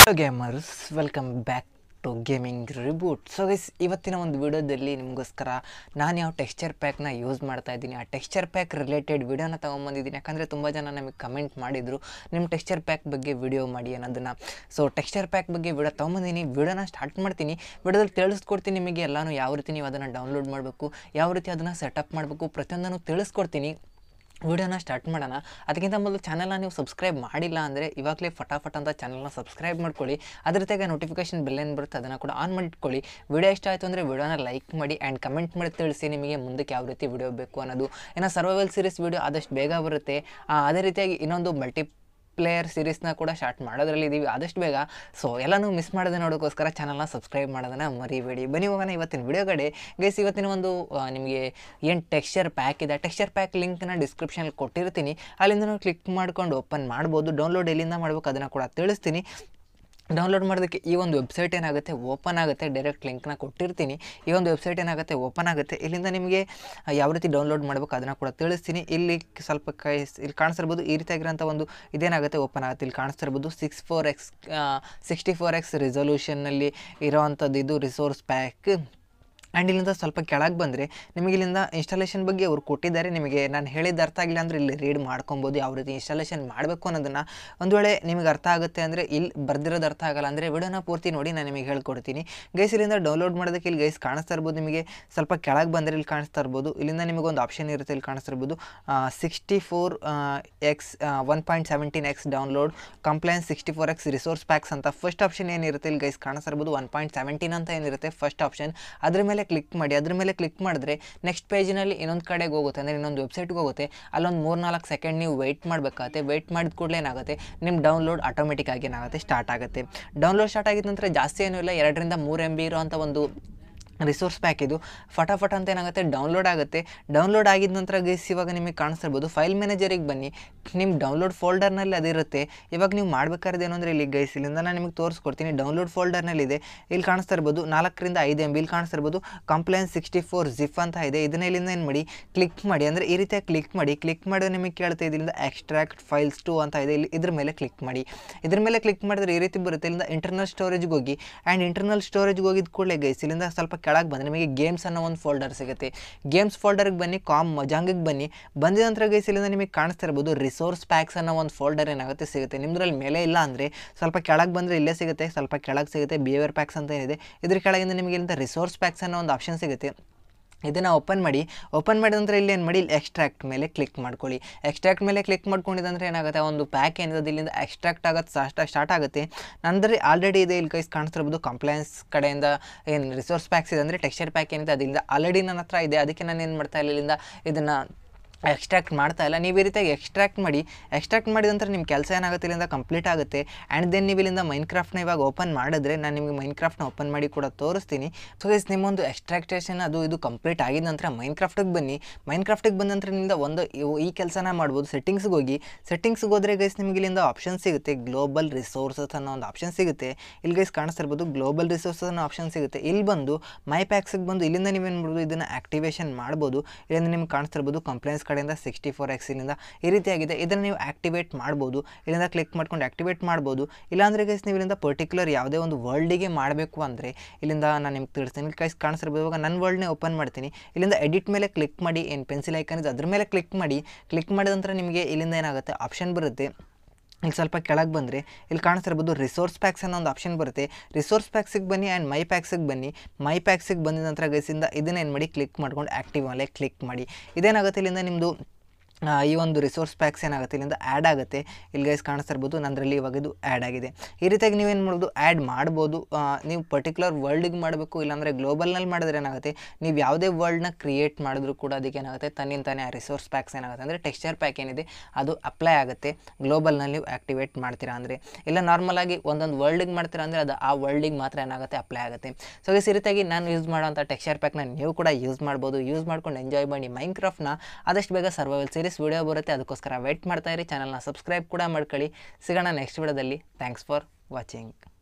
hello gamers welcome back to gaming reboot so guys ಇವತ್ತಿನ ಒಂದು ವಿಡಿಯೋದಲ್ಲಿ ನಿಮಗೋಸ್ಕರ ನಾನು ಯಾವ ಟೆಕ್ಸ್ಚರ್ ಪ್ಯಾಕ್ನ ಯೂಸ್ ಮಾಡ್ತಾ ಇದ್ದೀನಿ ಆ ಟೆಕ್ಸ್ಚರ್ ಪ್ಯಾಕ್ ರಿಲೇಟೆಡ್ ವಿಡಿಯೋನ ತೊಗೊಂಬಂದಿದ್ದೀನಿ ಯಾಕಂದರೆ ತುಂಬ ಜನ ನಮಗೆ ಕಮೆಂಟ್ ಮಾಡಿದರು ನಿಮ್ಮ ಟೆಕ್ಸ್ಚರ್ ಪ್ಯಾಕ್ ಬಗ್ಗೆ ವಿಡಿಯೋ ಮಾಡಿ ಅನ್ನೋದನ್ನು ಸೊ ಟೆಕ್ಸ್ಚರ್ ಪ್ಯಾಕ್ ಬಗ್ಗೆ ವಿಡಿಯೋ ತೊಗೊಂಬಂದಿನಿ ವಿಡಿಯೋನ ಸ್ಟಾರ್ಟ್ ಮಾಡ್ತೀನಿ ವಿಡಿಯೋದಲ್ಲಿ ತಿಳಿಸ್ಕೊಡ್ತೀನಿ ನಿಮಗೆ ಎಲ್ಲನೂ ಯಾವ ರೀತಿ ನೀವು ಅದನ್ನು ಡೌನ್ಲೋಡ್ ಮಾಡಬೇಕು ಯಾವ ರೀತಿ ಅದನ್ನು ಸೆಟಪ್ ಮಾಡಬೇಕು ಪ್ರತಿಯೊಂದನ್ನು ತಿಳಿಸ್ಕೊಡ್ತೀನಿ ವಿಡಿಯೋನ ಸ್ಟಾರ್ಟ್ ಮಾಡೋಣ ಅದಕ್ಕಿಂತ ಮೊದಲು ಚಾನಲ್ನ ನೀವು ಸಬ್ಸ್ಕ್ರೈಬ್ ಮಾಡಿಲ್ಲ ಅಂದರೆ ಇವಾಗಲೇ ಫಟಾಫಟ್ ಅಂತ ಚಾನಲ್ನ ಸಬ್ಸ್ಕ್ರೈಬ್ ಮಾಡ್ಕೊಳ್ಳಿ ಅದ್ರ ಜೊತೆಗೆ ನೋಟಿಫಿಕೇಶನ್ ಬೆಲ್ ಏನು ಬರುತ್ತೆ ಅದನ್ನು ಕೂಡ ಆನ್ ಮಾಡಿಟ್ಕೊಳ್ಳಿ ವಿಡಿಯೋ ಇಷ್ಟ ಆಯಿತು ಅಂದರೆ ವಿಡಿಯೋನ ಲೈಕ್ ಮಾಡಿ ಆ್ಯಂಡ್ ಕಮೆಂಟ್ ಮಾಡಿ ತಿಳಿಸಿ ನಿಮಗೆ ಮುಂದಕ್ಕೆ ಯಾವ ರೀತಿ ವಿಡಿಯೋ ಬೇಕು ಅನ್ನೋದು ಏನೋ ಸರ್ವೈವಲ್ ಸೀರೀಸ್ ವಿಡಿಯೋ ಆದಷ್ಟು ಬೇಗ ಬರುತ್ತೆ ಆ, ಅದೇ ರೀತಿಯಾಗಿ ಇನ್ನೊಂದು ಮಲ್ಟಿ ಪ್ಲೇಯರ್ ಸೀರೀಸ್ನ ಕೂಡ ಸ್ಟಾರ್ಟ್ ಮಾಡೋದ್ರಲ್ಲಿ ಇದ್ದೀವಿ ಆದಷ್ಟು ಬೇಗ ಸೊ ಎಲ್ಲನೂ ಮಿಸ್ ಮಾಡದೆ ನೋಡೋಕ್ಕೋಸ್ಕರ ಚಾನಲ್ನ ಸಬ್ಸ್ಕ್ರೈಬ್ ಮಾಡೋದನ್ನು ಮರಿಬೇಡಿ ಬನ್ನಿ ಹೋಗೋಣ ಇವತ್ತಿನ ವಿಡಿಯೋ ಕಡೆ ಗೈಸ್ ಇವತ್ತಿನ ಒಂದು ಆ, ನಿಮಗೆ ಏನು ಟೆಕ್ಸ್ಚರ್ ಪ್ಯಾಕ್ ಇದೆ ಟೆಕ್ಸ್ಚರ್ ಪ್ಯಾಕ್ ಲಿಂಕ್ನ ಡಿಸ್ಕ್ರಿಪ್ಷನಲ್ಲಿ ಕೊಟ್ಟಿರ್ತೀನಿ ಅಲ್ಲಿಂದ ನೀವು ಕ್ಲಿಕ್ ಮಾಡ್ಕೊಂಡು ಓಪನ್ ಮಾಡ್ಬೋದು ಡೌನ್ಲೋಡ್ ಎಲ್ಲಿಂದ ಮಾಡ್ಬೇಕು ಅದನ್ನು ಕೂಡ ತಿಳಿಸ್ತೀನಿ ಡೌನ್ಲೋಡ್ ಮಾಡೋದಕ್ಕೆ ಈ ಒಂದು ವೆಬ್ಸೈಟ್ ಏನಾಗುತ್ತೆ ಓಪನ್ ಆಗುತ್ತೆ ಡೈರೆಕ್ಟ್ ಲಿಂಕ್ನ ಕೊಟ್ಟಿರ್ತೀನಿ ಈ ಒಂದು ವೆಬ್ಸೈಟ್ ಏನಾಗುತ್ತೆ ಓಪನ್ ಆಗುತ್ತೆ ಇಲ್ಲಿಂದ ನಿಮಗೆ ಆ, ಯಾವ ರೀತಿ ಡೌನ್ಲೋಡ್ ಮಾಡಬೇಕು ಅದನ್ನು ಕೂಡ ತಿಳಿಸ್ತೀನಿ ಇಲ್ಲಿ ಸ್ವಲ್ಪ ಕೈ ಇಲ್ಲಿ ಕಾಣಿಸ್ತಿರ್ಬೋದು ಈ ರೀತಿಯಾಗಿರೋಂಥ ಒಂದು ಇದೇನಾಗುತ್ತೆ ಓಪನ್ ಆಗುತ್ತೆ ಇಲ್ಲಿ ಕಾಣಿಸ್ತಿರ್ಬೋದು six four x sixty four x ರಿಸೊಲ್ಯೂಷನ್ನಲ್ಲಿ ಇರೋವಂಥದ್ದು ಇದು ರಿಸೋರ್ಸ್ ಪ್ಯಾಕ್ ಆ್ಯಂಡ್ ಇಲ್ಲಿಂದ ಸ್ವಲ್ಪ ಕೆಳಗೆ ಬಂದರೆ ನಿಮಗೆ ಇಲ್ಲಿಂದ ಇನ್ಸ್ಟಾಲೇಷನ್ ಬಗ್ಗೆ ಅವ್ರು ಕೊಟ್ಟಿದ್ದಾರೆ ನಿಮಗೆ ನಾನು ಹೇಳಿದ್ದು ಅರ್ಥ ಆಗಿಲ್ಲ ಅಂದರೆ ಇಲ್ಲಿ ರೀಡ್ ಮಾಡ್ಕೊಬೋದು ಯಾವ ರೀತಿ ಇನ್ಸ್ಟಾಲೇಷನ್ ಮಾಡಬೇಕು ಅನ್ನೋದನ್ನು ಒಂದು ವೇಳೆ ನಿಮಗೆ ಅರ್ಥ ಆಗುತ್ತೆ ಅಂದರೆ ಇಲ್ಲಿ ಬರ್ದಿರೋದು ಅರ್ಥ ಆಗಲ್ಲ ಅಂದರೆ ವಿಡಿಯೋನ ಪೂರ್ತಿ ನೋಡಿ ನಾನು ನಿಮಗೆ ಹೇಳ್ಕೊಡ್ತೀನಿ ಗೈಸ್ ಇಲ್ಲಿಂದ ಡೌನ್ಲೋಡ್ ಮಾಡೋದಕ್ಕೆ ಇಲ್ಲಿ ಗೈಸ್ ಕಾಣಿಸ್ತಾ ಇರ್ಬೋದು ನಿಮಗೆ ಸ್ವಲ್ಪ ಕೆಳಗೆ ಬಂದರೆ ಇಲ್ಲಿ ಕಾಣಿಸ್ತಾ ಇರ್ಬೋದು ಇಲ್ಲಿಂದ ನಿಮಗೆ ಒಂದು ಆಪ್ಷನ್ ಇರುತ್ತೆ ಇಲ್ಲಿ ಕಾಣಿಸ್ತಾ ಇರ್ಬೋದು sixty four x one point seventeen x download compliance sixty four x resource packs ಅಂತ ಫಸ್ಟ್ ಆಪ್ಷನ್ ಏನಿರುತ್ತೆ ಇಲ್ಲಿ ಗೈಸ್ ಕಾಣಿಸ್ತಾ ಇರ್ಬೋದು ಒನ್ ಪಾಯಿಂಟ್ ಸೆವೆಂಟೀನ್ ಅಂತ ಏನಿರುತ್ತೆ ಫಸ್ಟ್ ಆಪ್ಷನ್ ಅದ್ರ ಮೇಲೆ ಕ್ಲಿಕ್ ಮಾಡಿ ಅದ್ರ ಮೇಲೆ ಕ್ಲಿಕ್ ಮಾಡಿದ್ರೆ ನೆಕ್ಸ್ಟ್ ಪೇಜಿನಲ್ಲಿ ಇನ್ನೊಂದು ಕಡೆಗೆ ಹೋಗುತ್ತೆ ಅಂದರೆ ಇನ್ನೊಂದು ವೆಬ್ಸೈಟ್ಗೆ ಹೋಗುತ್ತೆ ಅಲ್ಲೊಂದು ಮೂರು ನಾಲ್ಕು ಸೆಕೆಂಡ್ ನೀವು ವೆಯ್ಟ್ ಮಾಡಬೇಕಾಗುತ್ತೆ ವೆಯ್ಟ್ ಮಾಡಿದ ಕೂಡಲೇ ಏನಾಗುತ್ತೆ ನಿಮ್ಮ ಡೌನ್ಲೋಡ್ ಆಟೋಮೆಟಿಕ್ ಆಗಿ ಏನಾಗುತ್ತೆ ಸ್ಟಾರ್ಟ್ ಆಗುತ್ತೆ ಡೌನ್ಲೋಡ್ ಸ್ಟಾರ್ಟ್ ಆಗಿದ ನಂತರ ಜಾಸ್ತಿ ಏನೂ ಇಲ್ಲ ಎರಡರಿಂದ ಮೂರು ಎಮ್ ಬಿ ಇರೋವಂಥ ಒಂದು ರಿಸೋರ್ಸ್ ಪ್ಯಾಕ್ ಇದು ಫಟಾಫಟ್ ಅಂತ ಏನಾಗುತ್ತೆ ಡೌನ್ಲೋಡ್ ಆಗುತ್ತೆ ಡೌನ್ಲೋಡ್ ಆಗಿದ ನಂತರ ಗೈಸ್ ಇವಾಗ ನಿಮಗೆ ಕಾಣಿಸ್ತಿರ್ಬೋದು ಫೈಲ್ ಮ್ಯಾನೇಜರಿಗೆ ಬನ್ನಿ ನಿಮ್ಮ ಡೌನ್ಲೋಡ್ ಫೋಲ್ಡರ್ನಲ್ಲಿ ಅದಿರುತ್ತೆ ಇವಾಗ ನೀವು ಮಾಡ್ಬೇಕಾದ್ರೆ ಏನು ಅಂದರೆ ಇಲ್ಲಿ ಗೈಸ್ ಇಲ್ಲಿಂದ ನಾನು ನಿಮಗೆ ತೋರಿಸ್ಕೊಡ್ತೀನಿ ಡೌನ್ಲೋಡ್ ಫೋಲ್ಡರ್ನಲ್ಲಿದೆ ಇಲ್ಲಿ ಕಾಣಿಸ್ತಾ ಇರ್ಬೋದು ನಾಲ್ಕರಿಂದ ಐದು ಎಮ್ ಬಿ ಇಲ್ಲಿ ಕಾಣಿಸ್ತಾ ಇರ್ಬೋದು ಕಂಪ್ಲೇಂಟ್ ಸಿಕ್ಸ್ಟಿ ಫೋರ್ ಜಿಫ್ ಅಂತ ಇದೆ ಇದನ್ನ ಇಲ್ಲಿಂದ ಏನು ಮಾಡಿ ಕ್ಲಿಕ್ ಮಾಡಿ ಅಂದರೆ ಈ ರೀತಿಯಾಗಿ ಕ್ಲಿಕ್ ಮಾಡಿ ಕ್ಲಿಕ್ ಮಾಡಿದ್ರೆ ನಿಮಗೆ ಕೇಳ್ತಾ ಇದರಿಂದ ಎಕ್ಸ್ಟ್ರಾಕ್ಟ್ ಫೈಲ್ಸ್ ಟು ಅಂತ ಇದೆ ಇಲ್ಲಿ ಇದ್ರ ಮೇಲೆ ಕ್ಲಿಕ್ ಮಾಡಿ ಇದ್ರ ಮೇಲೆ ಕ್ಲಿಕ್ ಮಾಡಿದ್ರೆ ಈ ರೀತಿ ಬರುತ್ತೆ ಇಲ್ಲಿಂದ ಇಂಟರ್ನಲ್ ಸ್ಟೋರೇಜ್ಗೆ ಹೋಗಿ ಆ್ಯಂಡ್ ಇಂಟರ್ನಲ್ ಸ್ಟೋರೇಜ್ಗೆ ಹೋಗಿದ ಕೂಡಲೇ ಗೈಸ್ ಇಲ್ಲಿಂದ ಸ್ವಲ್ಪ ಕೆಳಗೆ ಬಂದರೆ ನಿಮಗೆ ಗೇಮ್ಸ್ ಅನ್ನೋ ಒಂದು ಫೋಲ್ಡರ್ ಸಿಗುತ್ತೆ ಗೇಮ್ಸ್ ಫೋಲ್ಡರ್ಗೆ ಬನ್ನಿ ಕಾಮ್ ಮಜಾಂಗಿಗೆ ಬನ್ನಿ ಬಂದಿದ ನಂತರ ಗೈಸ್ ಇಲ್ಲಿಂದ ನಿಮಗೆ ಕಾಣಿಸ್ತಾ ಇರ್ಬೋದು ರಿಸೋರ್ಸ್ ಪ್ಯಾಕ್ಸ್ ಅನ್ನೋ ಒಂದು ಫೋಲ್ಡರ್ ಏನಾಗುತ್ತೆ ಸಿಗುತ್ತೆ ನಿಮ್ದ್ರಲ್ಲಿ ಮೇಲೆ ಇಲ್ಲ ಅಂದರೆ ಸ್ವಲ್ಪ ಕೆಳಗೆ ಬಂದರೆ ಇಲ್ಲೇ ಸಿಗುತ್ತೆ ಸ್ವಲ್ಪ ಕೆಳಗೆ ಸಿಗುತ್ತೆ ಬಿಹೇವಿಯರ್ ಪ್ಯಾಕ್ಸ್ ಅಂತ ಏನಿದೆ ಇದ್ರ ಕೆಳಗಿಂದ ನಿಮಗೆ ಇಲ್ಲಿಂದ ರಿಸೋರ್ಸ್ ಪ್ಯಾಕ್ಸ್ ಅನ್ನೋ ಒಂದು ಆಪ್ಷನ್ ಸಿಗುತ್ತೆ ಇದನ್ನು ಓಪನ್ ಮಾಡಿ ಓಪನ್ ಮಾಡಿದ ನಂತರ ಇಲ್ಲಿ ಏನು ಮಾಡಿ ಇಲ್ಲಿ ಎಕ್ಸ್ಟ್ರಾಕ್ಟ್ ಮೇಲೆ ಕ್ಲಿಕ್ ಮಾಡ್ಕೊಳ್ಳಿ ಎಕ್ಸ್ಟ್ರಾಕ್ಟ್ ಮೇಲೆ ಕ್ಲಿಕ್ ಮಾಡ್ಕೊಂಡಿದಂದ್ರೆ ಏನಾಗುತ್ತೆ ಆ ಒಂದು ಪ್ಯಾಕ್ ಏನಿದೆ ಇಲ್ಲಿಂದ ಎಕ್ಸ್ಟ್ರಾಕ್ಟ್ ಆಗೋದು ಸ್ಟಾರ್ಟ್ ಸ್ಟಾರ್ಟ್ ಆಗುತ್ತೆ ನಂತರ ಆಲ್ರೆಡಿ ಇದೆ ಇಲ್ಲಿ ಕೈಸ್ ಕಾಣಿಸ್ತಿರ್ಬೋದು ಕಂಪ್ಲೇನ್ಸ್ ಕಡೆಯಿಂದ ಏನು ರಿಸೋರ್ಸ್ ಪ್ಯಾಕ್ಸ್ ಇದೆ ಅಂದರೆ ಟೆಕ್ಸ್ಚರ್ ಪ್ಯಾಕ್ ಏನಿದೆ ಅದಿಲ್ಲ ಆಲ್ರೆಡಿ ನನ್ನ ಹತ್ರ ಇದೆ ಅದಕ್ಕೆ ನಾನು ಏನು ಮಾಡ್ತಾ ಇಲ್ಲ ಇಲ್ಲಿಂದ ಇದನ್ನು ಎಕ್ಸ್ಟ್ರಾಕ್ಟ್ ಮಾಡ್ತಾ ಇಲ್ಲ ನೀವು ಈ ರೀತಿಯಾಗಿ ಎಕ್ಸ್ಟ್ರಾಕ್ಟ್ ಮಾಡಿ ಎಕ್ಸ್ಟ್ರಾಕ್ಟ್ ಮಾಡಿದ ನಂತರ ನಿಮ್ಮ ಕೆಲಸ ಏನಾಗುತ್ತೆ ಇಲ್ಲಿಂದ ಕಂಪ್ಲೀಟ್ ಆಗುತ್ತೆ ಆ್ಯಂಡ್ ದೆನ್ ನೀವು ಇಲ್ಲಿಂದ ಮೈನ್ ಕ್ರಾಫ್ಟ್ನ ಇವಾಗ ಓಪನ್ ಮಾಡಿದ್ರೆ ನಾನು ನಿಮಗೆ ಮೈನ್ ಕ್ರಾಫ್ಟ್ನ ಓಪನ್ ಮಾಡಿ ಕೂಡ ತೋರಿಸ್ತೀನಿ ಸೊ ಗೈಸ್ ನಿಮ್ಮೊಂದು ಎಕ್ಸ್ಟ್ರಾಕ್ಟೇಷನ್ ಅದು ಇದು ಕಂಪ್ಲೀಟ್ ಆಗಿದ ನಂತರ ಮೈನ್ ಕ್ರಾಫ್ಟಿಗೆ ಬನ್ನಿ ಮೈನ್ ಕ್ರಾಫ್ಟಿಗೆ ಬಂದ ನಂತರ ನಿಮ್ಮಿಂದ ಒಂದು ಇವು- ಈ ಕೆಲಸನ ಮಾಡ್ಬೋದು ಸೆಟ್ಟಿಂಗ್ಸ್ಗೆ ಹೋಗಿ ಸೆಟ್ಟಿಂಗ್ಸ್ಗೆ ಹೋದರೆ ಗೈಸ್ ನಿಮಗೆ ಇಲ್ಲಿಂದ ಆಪ್ಷನ್ ಸಿಗುತ್ತೆ ಗ್ಲೋಬಲ್ ರಿಸೋರ್ಸಸ್ ಅನ್ನೋ ಒಂದು ಆಪ್ಷನ್ ಸಿಗುತ್ತೆ ಇಲ್ಲಿ ಗೈಸ್ ಕಾಣಿಸ್ತಿರ್ಬೋದು ಗ್ಲೋಬಲ್ ರಿಸೋರ್ಸಸ್ ಅನ್ನೋ ಆಪ್ಷನ್ ಸಿಗುತ್ತೆ ಇಲ್ಲಿ ಬಂದು ಮೈ ಪ್ಯಾಕ್ಸಿಗೆ ಬಂದು ಇಲ್ಲಿಂದ ನೀವೇನು ಮಾಡ್ಬೋದು ಇದನ್ನು ಆಕ್ಟಿವೇಶನ್ ಮಾಡ್ಬೋದು ಇಲ್ಲಿಂದ ನಿಮ್ಗೆ ಕಾಣಿಸ್ತಿರ್ಬೋದು ಕಂಪ್ಲೇನ್ಸ್ ಕಡೆಯಿಂದ ಸಿಕ್ಸ್ಟಿ ಫೋರ್ ಎಕ್ಸಿನಿಂದ ಈ ರೀತಿಯಾಗಿದೆ ಇದನ್ನು ನೀವು ಆಕ್ಟಿವೇಟ್ ಮಾಡ್ಬೋದು ಇಲ್ಲಿಂದ ಕ್ಲಿಕ್ ಮಾಡ್ಕೊಂಡು ಆಕ್ಟಿವೇಟ್ ಮಾಡ್ಬೋದು ಇಲ್ಲಾಂದರೆ ಗೈಸ್ ನೀವು ಇಲ್ಲಿಂದ ಪರ್ಟಿಕ್ಯುಲರ್ ಯಾವುದೇ ಒಂದು ವರ್ಲ್ಡಿಗೆ ಮಾಡಬೇಕು ಅಂದರೆ ಇಲ್ಲಿಂದ ನಾನು ನಿಮ್ಗೆ ತಿಳಿಸ್ತೀನಿ ಇಲ್ಲಿ ಕೈಸ್ ಕಾಣಿಸ್ತಿರ್ಬೋದು ಇವಾಗ ನನ್ನ ವರ್ಲ್ಡ್ನೇ ಓಪನ್ ಮಾಡ್ತೀನಿ ಇಲ್ಲಿಂದ ಎಡಿಟ್ ಮೇಲೆ ಕ್ಲಿಕ್ ಮಾಡಿ ಏನು ಪೆನ್ಸಿಲ್ ಐಕನ್ ಇದೆ ಅದ್ರ ಮೇಲೆ ಕ್ಲಿಕ್ ಮಾಡಿ ಕ್ಲಿಕ್ ಮಾಡಿದ ನಂತರ ನಿಮಗೆ ಇಲ್ಲಿಂದ ಏನಾಗುತ್ತೆ ಆಪ್ಷನ್ ಬರುತ್ತೆ ಇಲ್ಲಿ ಸ್ವಲ್ಪ ಕೆಳಗೆ ಬಂದರೆ ಇಲ್ಲಿ ಕಾಣಿಸ್ತಿರ್ಬೋದು ರಿಸೋರ್ಸ್ ಪ್ಯಾಕ್ಸ್ ಅನ್ನೋ ಒಂದು ಆಪ್ಷನ್ ಬರುತ್ತೆ ರಿಸೋರ್ಸ್ ಪ್ಯಾಕ್ಸಿಗೆ ಬನ್ನಿ ಆ್ಯಂಡ್ ಮೈ ಪ್ಯಾಕ್ಸಿಗೆ ಬನ್ನಿ ಮೈ ಪ್ಯಾಕ್ಸಿಗೆ ಬಂದ ನಂತರ ಗೈಸಿಂದ ಇದನ್ನ ಏನು ಮಾಡಿ ಕ್ಲಿಕ್ ಮಾಡ್ಕೊಂಡು ಆ್ಯಕ್ಟಿವ್ ಮೇಲೆ ಕ್ಲಿಕ್ ಮಾಡಿ ಇದೇನಾಗುತ್ತೆ ಇಲ್ಲಿಂದ ನಿಮ್ಮದು ಆ, ಈ ಒಂದು ರಿಸೋರ್ಸ್ ಪ್ಯಾಕ್ಸ್ ಏನಾಗುತ್ತೆ ಇಲ್ಲಿಂದ ಆ್ಯಡ್ ಆಗುತ್ತೆ ಇಲ್ಲಿ ಗೈಸ್ ಕಾಣಿಸ್ತಾ ಇರ್ಬೋದು ನಂದರಲ್ಲಿ ಇವಾಗ ಇದು ಆ್ಯಡ್ ಆಗಿದೆ ಈ ರೀತಿಯಾಗಿ ನೀವೇನು ಮಾಡ್ಬೋದು ಆ್ಯಡ್ ಮಾಡ್ಬೋದು ಆ, ನೀವು ಪರ್ಟಿಕ್ಯುಲರ್ ವರ್ಲ್ಡಿಗೆ ಮಾಡಬೇಕು ಇಲ್ಲಾಂದರೆ ಗ್ಲೋಬಲ್ನಲ್ಲಿ ಮಾಡಿದ್ರೆ ಏನಾಗುತ್ತೆ ನೀವು ಯಾವುದೇ ವರ್ಲ್ಡ್ನ ಕ್ರಿಯೇಟ್ ಮಾಡಿದ್ರು ಕೂಡ ಅದಕ್ಕೆ ಏನಾಗುತ್ತೆ ತನ್ನಿಂತಾನೆ ಆ ರಿಸೋರ್ಸ್ ಪ್ಯಾಕ್ಸ್ ಏನಾಗುತ್ತೆ ಅಂದರೆ ಟೆಕ್ಸ್ಚರ್ ಪ್ಯಾಕ್ ಏನಿದೆ ಅದು ಅಪ್ಲೈ ಆಗುತ್ತೆ ಗ್ಲೋಬಲ್ನಲ್ಲಿ ನೀವು ಆ್ಯಕ್ಟಿವೇಟ್ ಮಾಡ್ತೀರಾ ಅಂದರೆ ಇಲ್ಲ ನಾರ್ಮಲ್ ಆಗಿ ಒಂದೊಂದು ವರ್ಲ್ಡಿಗೆ ಮಾಡ್ತೀರಾ ಅಂದರೆ ಅದು ಆ ವರ್ಲ್ಡಿಗೆ ಮಾತ್ರ ಏನಾಗುತ್ತೆ ಅಪ್ಲೈ ಆಗುತ್ತೆ ಸೊ ಈ ರೀತಿಯಾಗಿ ನಾನು ಯೂಸ್ ಮಾಡೋಂಥ ಟೆಕ್ಸ್ಚರ್ ಪ್ಯಾಕ್ನ ನೀವು ಕೂಡ ಯೂಸ್ ಮಾಡ್ಬೋದು ಯೂಸ್ ಮಾಡ್ಕೊಂಡು ಎಂಜಾಯ್ ಮಾಡಿ ಮೈನ್ ಕ್ರಾಫ್ಟ್ನ ಆದಷ್ಟು ಬೇಗ ಸರ್ವೈವಲ್ ಸೀರೀಸ್ ವಿಡಿಯೋ ಬರುತ್ತೆ ಅದಕ್ಕೋಸ್ಕರ ವೆಯ್ಟ್ ಮಾಡ್ತಾ ಇರಿ ಚಾನಲ್ನ ಸಬ್ಸ್ಕ್ರೈಬ್ ಕೂಡ ಮಾಡ್ಕೊಳ್ಳಿ ಸಿಗೋಣ ನೆಕ್ಸ್ಟ್ ವಿಡಿಯೋದಲ್ಲಿ ಥ್ಯಾಂಕ್ಸ್ ಫಾರ್ ವಾಚಿಂಗ್